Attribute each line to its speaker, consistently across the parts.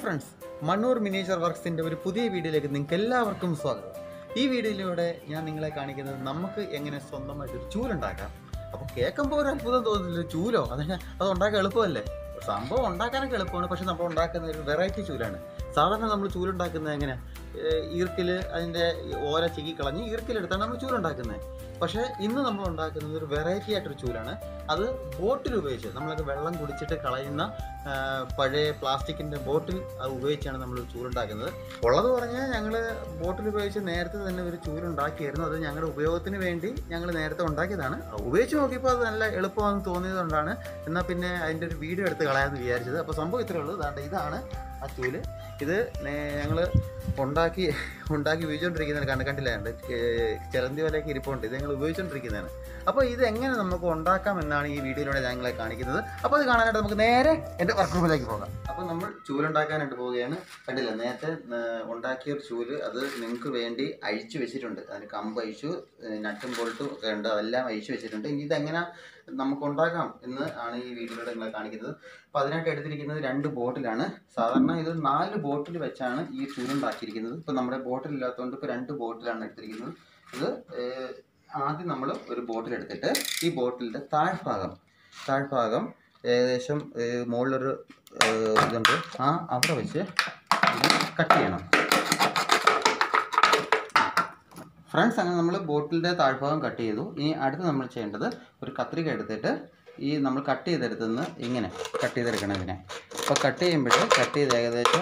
Speaker 1: Friends Mannur miniature വർക്ക്സിൻ്റെ ഒരു പുതിയ വീഡിയോയിലേക്ക് നിങ്ങൾക്ക് എല്ലാവർക്കും സ്വാഗതം ഈ വീഡിയോയിലൂടെ ഞാൻ നിങ്ങളെ കാണിക്കുന്നത് നമുക്ക് എങ്ങനെ സ്വന്തമായിട്ട് ഒരു ചൂലുണ്ടാക്കാം അപ്പോൾ കേൾക്കുമ്പോൾ ഒരു അത്ഭുതം തോന്നുന്നില്ല ചൂലോ അതൊക്കെ അത് ഉണ്ടാക്കാൻ എളുപ്പമല്ലേ സംഭവം ഉണ്ടാക്കാനൊക്കെ എളുപ്പമാണ് പക്ഷെ നമ്മൾ ഉണ്ടാക്കുന്ന ഒരു വെറൈറ്റി ചൂലാണ് സാധാരണ നമ്മൾ ചൂലുണ്ടാക്കുന്നത് എങ്ങനെ ഈർക്കിൽ അതിൻ്റെ ഓല ചിക്കി കളഞ്ഞ് ഈർക്കിലെടുത്താണ് നമ്മൾ ചൂലുണ്ടാക്കുന്നത് പക്ഷേ ഇന്ന് നമ്മൾ ഉണ്ടാക്കുന്നത് ഒരു വെറൈറ്റി ആയിട്ടൊരു ചൂലാണ് അത് ബോട്ടിൽ ഉപയോഗിച്ച് നമ്മളൊക്കെ വെള്ളം കുടിച്ചിട്ട് കളയുന്ന ആ, പഴയ പ്ലാസ്റ്റിക്കിൻ്റെ ബോട്ടിൽ അത് ഉപയോഗിച്ചാണ് നമ്മൾ ചൂലുണ്ടാക്കുന്നത് ഉള്ളത് പറഞ്ഞാൽ ഞങ്ങൾ ബോട്ടിൽ ഉപയോഗിച്ച് നേരത്തെ തന്നെ ഒരു ചൂലുണ്ടാക്കിയായിരുന്നു അത് ഞങ്ങളുടെ ഉപയോഗത്തിന് വേണ്ടി ഞങ്ങൾ നേരത്തെ ഉണ്ടാക്കിയതാണ് ഉപയോഗിച്ച് നോക്കിയപ്പോൾ അത് നല്ല എളുപ്പമാണെന്ന് തോന്നിയതുകൊണ്ടാണ് എന്നാൽ പിന്നെ അതിൻ്റെ ഒരു വീഡിയോ എടുത്ത് കളയാമെന്ന് വിചാരിച്ചത് അപ്പോൾ സംഭവം ഇത്രയേ ഉള്ളൂ ദാണ്ടെ ഇതാണ് ആ ചൂല് ഇത് ഞങ്ങൾ ഉണ്ടാക്കി ഉണ്ടാക്കി ഉപയോഗിച്ചുകൊണ്ടിരിക്കുന്നതാണ് കണ്ട് കണ്ടില്ല കണ്ട് ചിലന്തി വലയൊക്കെ ഇരിപ്പുണ്ട് ഇത് ഞങ്ങൾ ഉപയോഗിച്ചുകൊണ്ടിരിക്കുന്നതാണ് അപ്പോൾ ഇത് എങ്ങനെ നമുക്ക് ഉണ്ടാക്കാം എന്നാണ് ഈ വീഡിയോയിലൂടെ ഞങ്ങളെ കാണിക്കുന്നത് അപ്പോൾ അത് കാണാനായിട്ട് നമുക്ക് നേരെ എൻ്റെ വർക്ക് റൂമിലേക്ക് പോകാം അപ്പോൾ നമ്മൾ ചൂലുണ്ടാക്കാനായിട്ട് പോവുകയാണ് കണ്ടില്ല നേരത്തെ ആ, ഉണ്ടാക്കിയ ഒരു ചൂല് അത് നിങ്ങൾക്ക് വേണ്ടി അഴിച്ചു വെച്ചിട്ടുണ്ട് അതിന് കമ്പ് അഴിച്ചു ഏ, നട്ടും ബോൾട്ടും ഒക്കെ ഉണ്ട് അതെല്ലാം അഴിച്ചു വെച്ചിട്ടുണ്ട് ഇനി ഇതെങ്ങനെ നമുക്ക് ഉണ്ടാക്കാം എന്ന് ആണ് ഈ വീഡിയോയിലൂടെ നിങ്ങളെ കാണിക്കുന്നത് അപ്പോൾ അതിനായിട്ട് എടുത്തിരിക്കുന്നത് രണ്ട് ബോട്ടിലാണ് സാധാരണ ഇത് നാല് ബോട്ടിൽ വെച്ചാണ് ഈ ചൂലുണ്ടാക്കിയിരിക്കുന്നത് ഇപ്പോൾ നമ്മുടെ ബോട്ടിൽ ഇല്ലാത്തതുകൊണ്ട് ഇപ്പോൾ രണ്ട് ബോട്ടിലാണ് എടുത്തിരിക്കുന്നത് ഇത് ഏഹ്, ആദ്യം നമ്മൾ ഒരു ബോട്ടിൽ എടുത്തിട്ട് ഈ ബോട്ടിലിൻ്റെ താഴ്ഭാഗം താഴ്ഭാഗം ഏകദേശം ഏഹ്, മുകളിലൊരു ഏഹ്, ഇതുണ്ട് ആ അവിടെ വെച്ച് ഇത് കട്ട് ചെയ്യണം ഫ്രണ്ട്സ് അങ്ങനെ നമ്മൾ ബോട്ടിലിൻ്റെ താഴ്ഭാഗം കട്ട് ചെയ്തു ഇനി അടുത്ത് നമ്മൾ ചെയ്യേണ്ടത് ഒരു കത്രിക എടുത്തിട്ട് ഈ നമ്മൾ കട്ട് ചെയ്തെടുത്തുനിന്ന് ഇങ്ങനെ കട്ട് ചെയ്തെടുക്കണം ഇതിനെ അപ്പോൾ കട്ട് ചെയ്യുമ്പോൾ കട്ട് ചെയ്ത് ഏകദേശം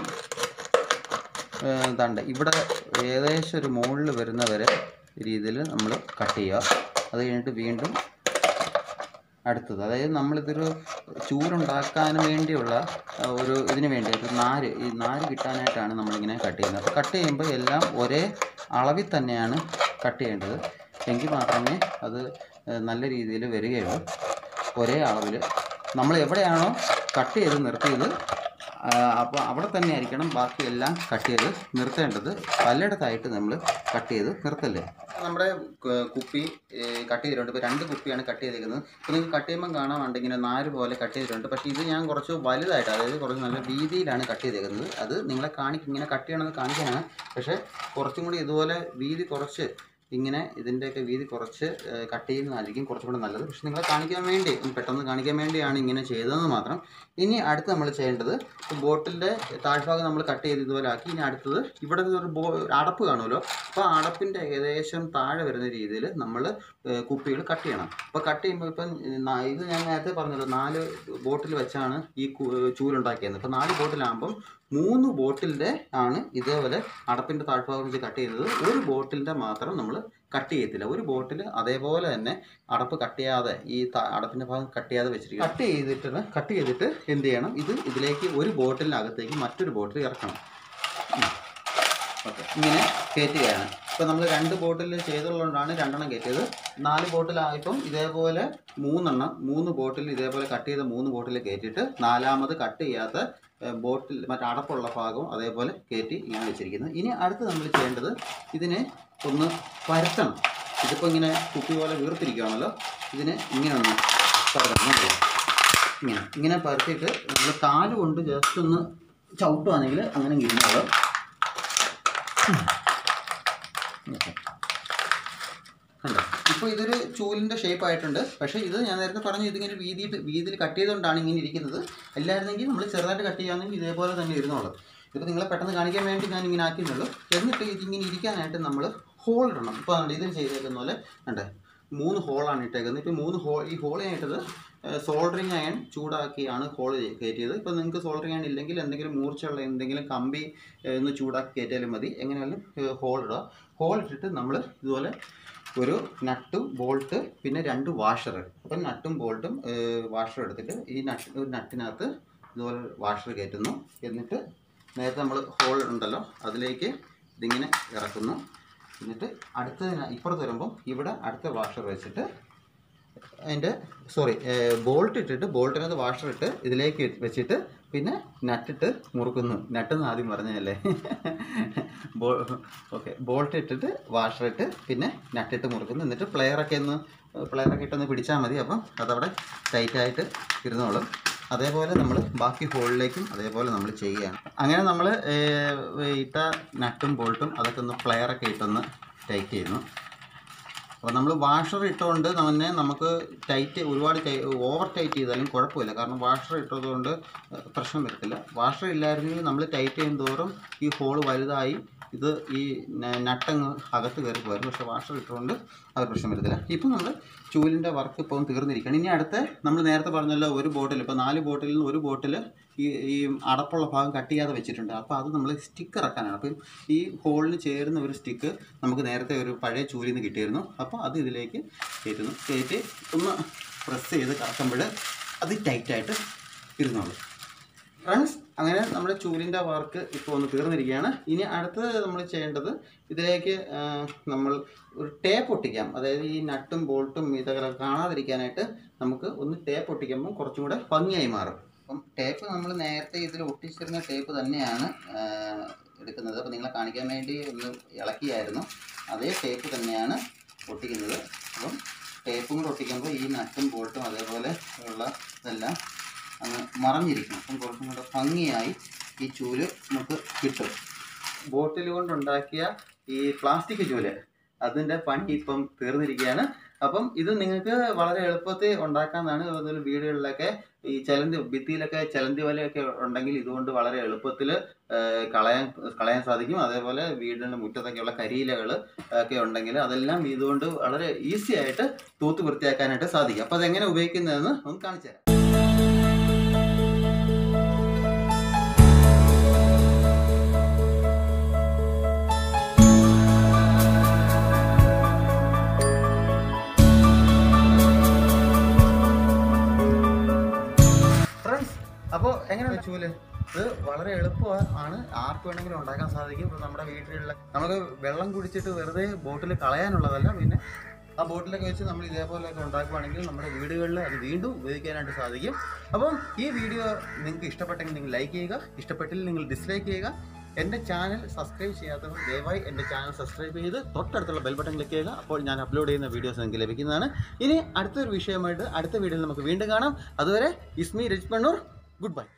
Speaker 1: ഇതാണ്ട് ഇവിടെ ഏകദേശം ഒരു മുകളിൽ വരുന്ന വരെ രീതിയിൽ നമ്മൾ കട്ട് ചെയ്യുക അത് കഴിഞ്ഞിട്ട് വീണ്ടും അടുത്തത് അതായത് നമ്മളിതൊരു ചൂരുണ്ടാക്കാൻ വേണ്ടിയുള്ള ആ, ഒരു ഇതിന് വേണ്ടി ഒരു നാര് ഈ നാര് കിട്ടാനായിട്ടാണ് നമ്മളിങ്ങനെ കട്ട് ചെയ്യുന്നത് അപ്പോൾ കട്ട് ചെയ്യുമ്പോൾ എല്ലാം ഒരേ അളവിൽ തന്നെയാണ് കട്ട് ചെയ്യേണ്ടത് എങ്കിൽ മാത്രമേ അത് ആ, നല്ല രീതിയിൽ വരികയുള്ളൂ ഒരേ അളവിൽ നമ്മൾ എവിടെയാണോ കട്ട് ചെയ്ത് നിർത്തിയത് അപ്പോൾ അവിടെ തന്നെ ആയിരിക്കണം ബാക്കി എല്ലാം കട്ട് ചെയ്ത് നിർത്തേണ്ടത് പലയിടത്തായിട്ട് നമ്മൾ കട്ട് ചെയ്ത് നിർത്തല്ലേ നമ്മുടെ ക- കുപ്പി കട്ട് ചെയ്തിട്ടുണ്ട് ഇപ്പോൾ രണ്ട് കുപ്പിയാണ് കട്ട് ചെയ്തേക്കുന്നത് ഇപ്പോൾ നിങ്ങൾക്ക് കട്ട് ചെയ്യുമ്പോൾ കാണാൻ വേണ്ട ഇങ്ങനെ നാല് പോലെ കട്ട് ചെയ്തിട്ടുണ്ട് പക്ഷേ ഇത് ഞാൻ കുറച്ച് വലുതായിട്ട് അതായത് കുറച്ച് നല്ല വീതിയിലാണ് കട്ട് ചെയ്തേക്കുന്നത് അത് നിങ്ങളെ കാണിക്കും ഇങ്ങനെ കട്ട് ചെയ്യണമെന്ന് കാണിക്കാനാണ് പക്ഷേ കുറച്ചും കൂടി ഇതുപോലെ വീതി കുറച്ച് ഇങ്ങനെ ഇതിൻ്റെയൊക്കെ വീതി കുറച്ച് ഏഹ്, കട്ട് ചെയ്യുന്നതായിരിക്കും കുറച്ചും കൂടെ നല്ലത് പക്ഷെ നിങ്ങളെ കാണിക്കാൻ വേണ്ടി ഒന്ന് പെട്ടെന്ന് കാണിക്കാൻ വേണ്ടിയാണ് ഇങ്ങനെ ചെയ്തതെന്ന് മാത്രം ഇനി അടുത്ത് നമ്മൾ ചെയ്യേണ്ടത് ബോട്ടിൻ്റെ താഴ്ഭാഗം നമ്മൾ കട്ട് ചെയ്ത് ഇതുപോലെ ആക്കി ഇനി അടുത്തത് ഇവിടെ ഒരു ബോ അടപ്പ് കാണുമല്ലോ അപ്പോൾ ആ അടപ്പിൻ്റെ ഏകദേശം താഴെ വരുന്ന രീതിയിൽ നമ്മൾ കുപ്പികൾ കട്ട് ചെയ്യണം അപ്പോൾ കട്ട് ചെയ്യുമ്പോൾ ഇപ്പം നാ- ഇത് ഞാൻ നേരത്തെ പറഞ്ഞല്ലോ നാല് ബോട്ടിൽ വെച്ചാണ് ഈ കു- ചൂലുണ്ടാക്കിയത് അപ്പോൾ നാല് ബോട്ടിലാകുമ്പം മൂന്ന് ബോട്ടിലിൻ്റെ ആണ് ഇതേപോലെ അടപ്പിൻ്റെ താഴ്ഭാഗം വെച്ച് കട്ട് ചെയ്യുന്നത് ഒരു ബോട്ടിലിൻ്റെ മാത്രം നമ്മൾ കട്ട് ചെയ്യത്തില്ല ഒരു ബോട്ടിൽ അതേപോലെ തന്നെ അടപ്പ് കട്ട് ചെയ്യാതെ ഈ ത- അടപ്പിൻ്റെ ഭാഗം കട്ട് ചെയ്യാതെ വെച്ചിരിക്കുക കട്ട് ചെയ്തിട്ട് കട്ട് ചെയ്തിട്ട് എന്ത് ചെയ്യണം ഇത് ഇതിലേക്ക് ഒരു ബോട്ടിലിനകത്തേക്ക് മറ്റൊരു ബോട്ടിൽ ഇറക്കണം ഓക്കെ ഇങ്ങനെ കയറ്റുകയാണ് ഇപ്പോൾ നമ്മൾ രണ്ട് ബോട്ടിൽ ചെയ്തുള്ളതുകൊണ്ടാണ് രണ്ടെണ്ണം കയറ്റിയത് നാല് ബോട്ടിലായപ്പം ഇതേപോലെ മൂന്നെണ്ണം മൂന്ന് ബോട്ടിൽ ഇതേപോലെ കട്ട് ചെയ്ത മൂന്ന് ബോട്ടിൽ കയറ്റിയിട്ട് നാലാമത് കട്ട് ചെയ്യാത്ത ഏഹ്, ബോട്ടിൽ മറ്റേ അടപ്പുള്ള ഭാഗവും അതേപോലെ കയറ്റി ഇങ്ങനെ വെച്ചിരിക്കുന്നത് ഇനി അടുത്ത് നമ്മൾ ചെയ്യേണ്ടത് ഇതിനെ ഒന്ന് പരത്തണം ഇതിപ്പോൾ ഇങ്ങനെ കുപ്പി പോലെ വീർത്തിരിക്കുകയാണല്ലോ ഇതിനെ ഇങ്ങനെ ഒന്ന് പരത്തണം നോക്കുക. ഇങ്ങനെ ഇങ്ങനെ പരത്തിയിട്ട് നമ്മൾ കാല് കൊണ്ട് ജസ്റ്റ് ഒന്ന് ചവിട്ടുവാണെങ്കിൽ അങ്ങനെ ഇരുന്നോളൂ കണ്ടോ ഇപ്പോൾ ഇതൊരു ചൂലിൻ്റെ ഷേപ്പ് ആയിട്ടുണ്ട് പക്ഷേ ഇത് ഞാൻ നേരത്തെ പറഞ്ഞു ഇതിങ്ങനെ വീതിയിൽ വീതിയിൽ കട്ട് ചെയ്തുകൊണ്ടാണ് ഇങ്ങനെ ഇരിക്കുന്നത് അല്ലായിരുന്നെങ്കിൽ നമ്മൾ ചെറുതായിട്ട് കട്ട് ചെയ്യുകയാണെങ്കിൽ ഇതേപോലെ തന്നെ ഇരുന്നോളും ഇതിപ്പോൾ നിങ്ങളെ പെട്ടെന്ന് കാണിക്കാൻ വേണ്ടി ഞാൻ ഇങ്ങനെ ആക്കിയിട്ടുള്ളൂ എന്നിട്ട് ഇതിങ്ങനെ ഇരിക്കാനായിട്ട് നമ്മൾ ഹോൾ ഇടണം ഇപ്പോൾ അതുകൊണ്ട് ഇതിൽ ചെയ്തേക്കുന്ന പോലെ കണ്ടേ മൂന്ന് ഹോളാണ് ഇട്ടേക്കുന്നത് ഇപ്പോൾ മൂന്ന് ഹോൾ ഈ ഹോൾ ആയിട്ടത് സോൾഡറിങ് അയൺ ചൂടാക്കിയാണ് ഹോൾ കയറ്റിയത് ഇപ്പോൾ നിങ്ങൾക്ക് സോൾഡറിങ് അയൺ ഇല്ലെങ്കിൽ എന്തെങ്കിലും മൂർച്ചയുള്ള എന്തെങ്കിലും കമ്പി ഏഹ്, ഒന്ന് ചൂടാക്കി കയറ്റിയാലും മതി എങ്ങനെയാലും ഹോൾ ഇടുക ഹോൾ ഇട്ടിട്ട് നമ്മൾ ഇതുപോലെ ഒരു നട്ടും ബോൾട്ട് പിന്നെ രണ്ട് വാഷർ അപ്പം നട്ടും ബോൾട്ടും വാഷർ എടുത്തിട്ട് ഈ നട്ട് ഒരു നട്ടിനകത്ത് ഇതുപോലെ വാഷർ കയറ്റുന്നു എന്നിട്ട് നേരത്തെ നമ്മൾ ഹോൾ ഉണ്ടല്ലോ അതിലേക്ക് ഇതിങ്ങനെ ഇറക്കുന്നു എന്നിട്ട് അടുത്തതിന് ഇപ്പുറത്ത് വരുമ്പം ഇവിടെ അടുത്ത വാഷർ വെച്ചിട്ട് അതിൻ്റെ സോറി ബോൾട്ട് ഇട്ടിട്ട് ബോൾട്ടിനകത്ത് വാഷർ ഇട്ട് ഇതിലേക്ക് വെച്ചിട്ട് പിന്നെ നട്ടിട്ട് മുറുക്കുന്നു നട്ടെന്ന് ആദ്യം പറഞ്ഞതല്ലേ ബോ ഓക്കെ ബോൾട്ട് ഇട്ടിട്ട് വാഷർ ഇട്ട് പിന്നെ നട്ടിട്ട് മുറുക്കുന്നു എന്നിട്ട് പ്ലെയറൊക്കെ ഒന്ന് പ്ലെയറൊക്കെ ഇട്ടൊന്ന് പിടിച്ചാൽ മതി അപ്പം അതവിടെ ടൈറ്റായിട്ട് ഇരുന്നോളും അതേപോലെ നമ്മൾ ബാക്കി ഹോളിലേക്കും അതേപോലെ നമ്മൾ ചെയ്യുകയാണ് അങ്ങനെ നമ്മൾ ഇട്ട നട്ടും ബോൾട്ടും അതൊക്കെ ഒന്ന് പ്ലെയറൊക്കെ ഇട്ടൊന്ന് ടൈറ്റ് ചെയ്യുന്നു അപ്പോൾ നമ്മൾ വാഷർ ഇട്ടുകൊണ്ട് തന്നെ നമുക്ക് ടൈറ്റ് ഒരുപാട് ഓവർ ടൈറ്റ് ചെയ്താലും കുഴപ്പമില്ല കാരണം വാഷർ ഇട്ടതുകൊണ്ട് പ്രശ്നം വരത്തില്ല വാഷർ ഇല്ലായിരുന്നെങ്കിൽ നമ്മൾ ടൈറ്റ് ചെയ്യും തോറും ഈ ഹോൾ വലുതായി ഇത് ഈ ന- നട്ടങ്ങ് അകത്ത് കയറി പോയിരുന്നു പക്ഷേ വാഷർ ഇട്ടുകൊണ്ട് അത് പ്രശ്നം വരത്തില്ല ഇപ്പം നമ്മൾ ചൂലിൻ്റെ വർക്ക് ഇപ്പം തീർന്നിരിക്കുകയാണ് ഇനി അടുത്ത നമ്മൾ നേരത്തെ പറഞ്ഞല്ലോ ഒരു ബോട്ടിൽ ഇപ്പോൾ നാല് ബോട്ടിൽ നിന്ന് ഒരു ബോട്ടിൽ ഈ ഈ അടപ്പുള്ള ഭാഗം കട്ട് ചെയ്യാതെ വെച്ചിട്ടുണ്ട് അപ്പോൾ അത് നമ്മൾ സ്റ്റിക്ക് ഇറക്കാനാണ് അപ്പം ഈ ഹോളിന് ചേരുന്ന ഒരു സ്റ്റിക്ക് നമുക്ക് നേരത്തെ ഒരു പഴയ ചൂലിൽ നിന്ന് കിട്ടിയിരുന്നു അപ്പോൾ അത് ഇതിലേക്ക് കയറ്റുന്നു കയറ്റി ഒന്ന് പ്രസ് ചെയ്ത് കറക്കുമ്പോൾ അത് ടൈറ്റായിട്ട് ഇരുന്നോളൂ ഫ്രണ്ട്സ് അങ്ങനെ നമ്മുടെ ചൂലിൻ്റെ വർക്ക് ഇപ്പോൾ ഒന്ന് തീർന്നിരിക്കുകയാണ് ഇനി അടുത്തത് നമ്മൾ ചെയ്യേണ്ടത് ഇതിലേക്ക് ആ, നമ്മൾ ഒരു ടേപ്പ് ഒട്ടിക്കാം അതായത് ഈ നട്ടും ബോൾട്ടും ഇതൊക്കെ കാണാതിരിക്കാനായിട്ട് നമുക്ക് ഒന്ന് ടേപ്പ് ഒട്ടിക്കുമ്പോൾ കുറച്ചും കൂടെ ഭംഗിയായി മാറും അപ്പം ടേപ്പ് നമ്മൾ നേരത്തെ ഇതിൽ ഒട്ടിച്ചിരുന്ന ടേപ്പ് തന്നെയാണ് ആ, എടുക്കുന്നത് അപ്പോൾ നിങ്ങളെ കാണിക്കാൻ വേണ്ടി ഒന്ന് ഇളക്കിയായിരുന്നു അതേ ടേപ്പ് തന്നെയാണ് ഒട്ടിക്കുന്നത് അപ്പം ടേപ്പും കൂടെ ഒട്ടിക്കുമ്പോൾ ഈ നട്ടും ബോൾട്ടും അതേപോലെ ഉള്ള ഇതെല്ലാം അങ്ങ് മറഞ്ഞിരിക്കും അപ്പം കുറച്ചും കൂടെ ഭംഗിയായി ഈ ചൂല് നമുക്ക് കിട്ടും ബോട്ടിൽ കൊണ്ടുണ്ടാക്കിയ ഈ പ്ലാസ്റ്റിക് ചൂല് അതിൻ്റെ പണി ഇപ്പം തീർന്നിരിക്കുകയാണ് അപ്പം ഇത് നിങ്ങൾക്ക് വളരെ എളുപ്പത്തിൽ ഉണ്ടാക്കാമെന്നാണ് അതുപോലെ വീടുകളിലൊക്കെ ഈ ചലന്തി ഭിത്തിയിലൊക്കെ ചലന്തി വലയൊക്കെ ഉണ്ടെങ്കിൽ ഇതുകൊണ്ട് വളരെ എളുപ്പത്തിൽ കളയാൻ കളയാൻ സാധിക്കും അതേപോലെ വീടിൻ്റെ മുറ്റത്തൊക്കെയുള്ള കരിയിലകൾ ഒക്കെ ഉണ്ടെങ്കിൽ അതെല്ലാം ഇതുകൊണ്ട് വളരെ ഈസി ആയിട്ട് തൂത്ത് വൃത്തിയാക്കാനായിട്ട് സാധിക്കും അപ്പോൾ അതെങ്ങനെ ഉപയോഗിക്കുന്നതെന്ന് ഒന്ന് കാണിച്ചു തരാം ഫ്രണ്ട്സ് അപ്പോൾ എങ്ങനെയാണ് ചൂല് ഇത് വളരെ എളുപ്പമാണ് ആർക്ക് വേണമെങ്കിലും ഉണ്ടാക്കാൻ സാധിക്കും ഇപ്പോൾ നമ്മുടെ വീട്ടിലുള്ള നമുക്ക് വെള്ളം കുടിച്ചിട്ട് വെറുതെ ബോട്ടിൽ കളയാനുള്ളതല്ല പിന്നെ ആ ബോട്ടിലൊക്കെ വെച്ച് നമ്മൾ ഇതേപോലെയൊക്കെ ഉണ്ടാക്കുകയാണെങ്കിൽ നമ്മുടെ വീടുകളിൽ അത് വീണ്ടും ഉപയോഗിക്കാനായിട്ട് സാധിക്കും അപ്പം ഈ വീഡിയോ നിങ്ങൾക്ക് ഇഷ്ടപ്പെട്ടെങ്കിൽ നിങ്ങൾ ലൈക്ക് ചെയ്യുക ഇഷ്ടപ്പെട്ടില്ല നിങ്ങൾ ഡിസ്ലൈക്ക് ചെയ്യുക എൻ്റെ ചാനൽ സബ്സ്ക്രൈബ് ചെയ്യാത്തവർ ദയവായി എൻ്റെ ചാനൽ സബ്സ്ക്രൈബ് ചെയ്ത് തൊട്ടടുത്തുള്ള ബെൽ ബട്ടൺ ക്ലിക്ക് ചെയ്യുക അപ്പോൾ ഞാൻ അപ്ലോഡ് ചെയ്യുന്ന വീഡിയോസ് നിങ്ങൾക്ക് ലഭിക്കുന്നതാണ് ഇനി അടുത്തൊരു വിഷയമായിട്ട് അടുത്ത വീഡിയോയിൽ നമുക്ക് വീണ്ടും കാണാം അതുവരെ ഇസ്മി രജ് പണ്ണൂർ ഗുഡ് ബൈ